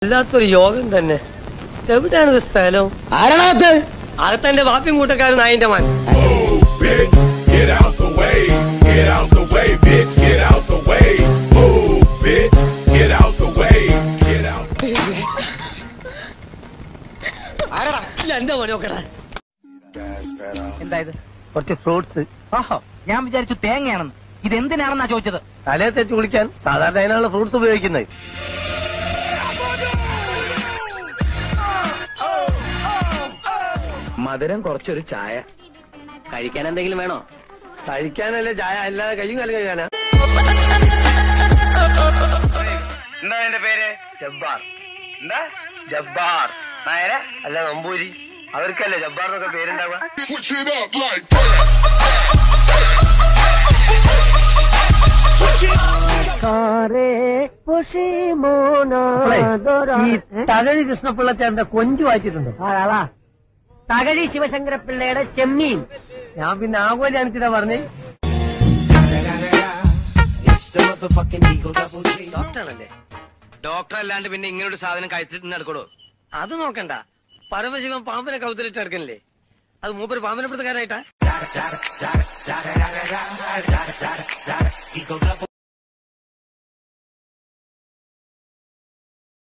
വല്ലാത്തൊരു യോഗം തന്നെ എവിടെയാണ് ഇത് സ്ഥലം ആരണത്ത് അകത്തെന്റെ വാപ്പിയും കൂട്ടക്കാരൻ നായിന്റെ മാൻ bitch. Get out the way. Get out the way, bitch. Get out the way. Move, bitch. Get out the way. Get out. ഇല്ല എന്റെ പണി നോക്കടാ എന്തായത് കുറച്ച് ഫ്രൂട്ട്സ് ഓഹോ ഞാൻ വിചാരിച്ചു തേങ്ങയാണെന്ന് ഇതെന്തിനാണെന്നാ ചോദിച്ചത് തലയെ തേച്ച് കുളിക്കാൻ സാധാരണ അതിനാണ് ഫ്രൂട്ട്സ് ഉപയോഗിക്കുന്നത് മധുരം കുറച്ചൊരു ചായ കഴിക്കാൻ എന്തെങ്കിലും വേണോ കഴിക്കാനല്ലേ ചായ അല്ലാതെ കയ്യും കാലം കഴിക്കാനാ എന്താ എന്റെ പേര് ജബ്ബാർ എന്താ ജബ്ബാർ നായരെ അല്ല നമ്പൂരി അവർക്കല്ലേ ജബ്ബാർ എന്നൊക്കെ പേരുണ്ടാവുക Switch it up like that. ഈ തകഴി കൃഷ്ണപിള്ളച്ചേട്ടന്റെ കൊഞ്ചു വായിച്ചിട്ടുണ്ടോ തകഴി ശിവശങ്കരപ്പിള്ളയുടെ ചെമ്മീൻ ഞാൻ പിന്നെ ആകോലി അനിച്ചിട്ടാ പറഞ്ഞേ ഡോക്ടറാണല്ലേ ഡോക്ടർ അല്ലാണ്ട് പിന്നെ ഇങ്ങനെ ഒരു സാധനം കഴുത്തിൽ നിന്ന് എടുക്കണോ അത് നോക്കണ്ട പരമശിവൻ പാമ്പിനെ കൗത്തിലിട്ട് എടുക്കണില്ലേ അത് മൂപ്പര് പാമ്പിനെ പിടുത്തക്കാരായിട്ടാ